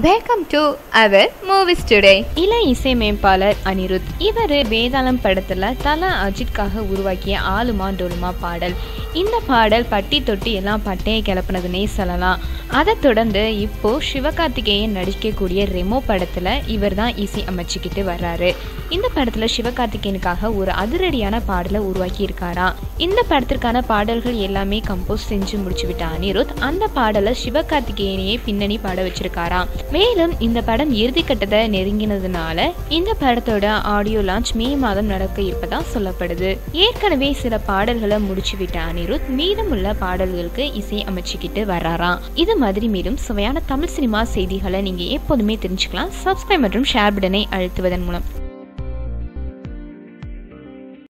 welcome to our movies today இள இசையமைப்பாளர் அனிருத் இவர் வேதாளம் படத்துல தலா அஜித்காக உருவாக்கிய ஆலுமா டோலுமா பாடல் இந்த பாடல் பட்டி தொட்டி எல்லாம் பட்டையை கிளப்புனதுன்னே சொல்லலாம் அதை தொடர்ந்து இப்போ சிவகார்த்திகேயன் நடிக்கக்கூடிய ரெமோ படத்துல இவர் தான் இசை அமைச்சுக்கிட்டு வர்றாரு இந்த படத்துல சிவகார்த்திகேயனுக்காக ஒரு அதிரடியான பாடலை உருவாக்கி இருக்காராம் இந்த படத்திற்கான பாடல்கள் எல்லாமே கம்போஸ் செஞ்சு முடிச்சு விட்ட அனிருத் அந்த பாடலை சிவகார்த்திகேயனையே பின்னணி பாட வச்சிருக்காராம் மேலும் இந்த படம் இறுதிக்கட்டத்தை நெருங்கினதுனால இந்த படத்தோட ஆடியோ லான்ச் மே மாதம் நடக்க இருப்பதா சொல்லப்படுது ஏற்கனவே சில பாடல்களை முடிச்சு விட்ட அனிருத் மீதமுள்ள பாடல்களுக்கு இசை அமைச்சுக்கிட்டு வர்றாராம் இது மாதிரி மேலும் சுவையான தமிழ் சினிமா செய்திகளை நீங்க எப்போதுமே தெரிஞ்சுக்கலாம் சப்ஸ்கிரைப் மற்றும் ஷேர் பட்டனை அழுத்துவதன் மூலம்